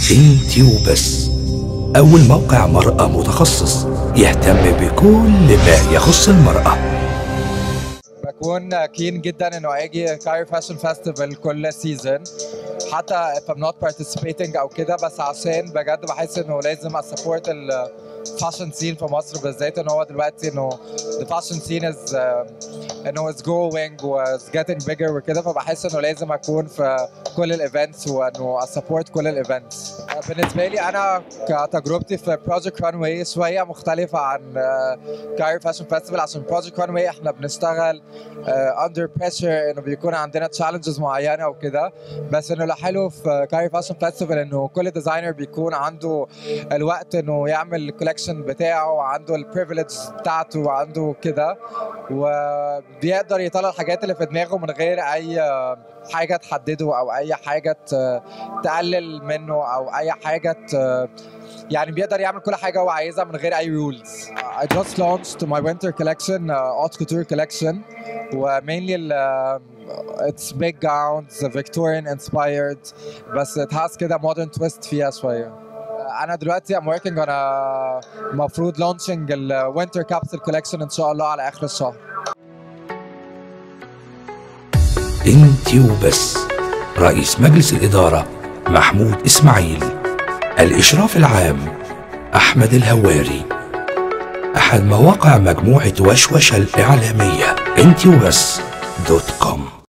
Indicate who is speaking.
Speaker 1: انتي وبس أول موقع مرأة متخصص يهتم بكل ما يخص المرأة
Speaker 2: بكون كين جدا انه اجي كاير فاشن فيستيفال كل سيزون حتى if I'm not participating او كده بس عشان بجد بحس انه لازم اسبورت الفاشن سين في مصر بالذات ان هو دلوقتي انه the fashion scene is uh, انه is growing و is getting bigger وكده فبحس انه لازم اكون في كل الايفنتس وانه اسبورت كل الايفنتس بالنسبه لي انا كتجربتي في بروجكت ران واي شويه مختلفه عن كاير فاشن فيستيفال عشان بروجكت ران واي احنا بنشتغل اندر بريشر انه بيكون عندنا تشالنجز معينه وكده بس انه الحلو في كاير فاشن فيستيفال انه كل ديزاينر بيكون عنده الوقت انه يعمل الكولكشن بتاعه وعنده البريفليج بتاعته وعنده كده وبيقدر يطلع الحاجات اللي في دماغه من غير اي حاجه تحدده او اي حاجه تقلل منه او اي حاجه يعني بيقدر يعمل كل حاجه هو عايزها من غير اي رولز I just launched my winter collection uh, haute couture collection ومينلي ال it's big gowns Victorian inspired بس it has كده modern twist فيها شويه انا دلوقتي I'm working on a المفروض launching ال winter capsule collection ان شاء الله على اخر الشهر
Speaker 1: انتي وبس رئيس مجلس الإدارة محمود إسماعيل الإشراف العام أحمد الهواري أحد مواقع مجموعة وشوشة الإعلامية انتي وبس دوت كوم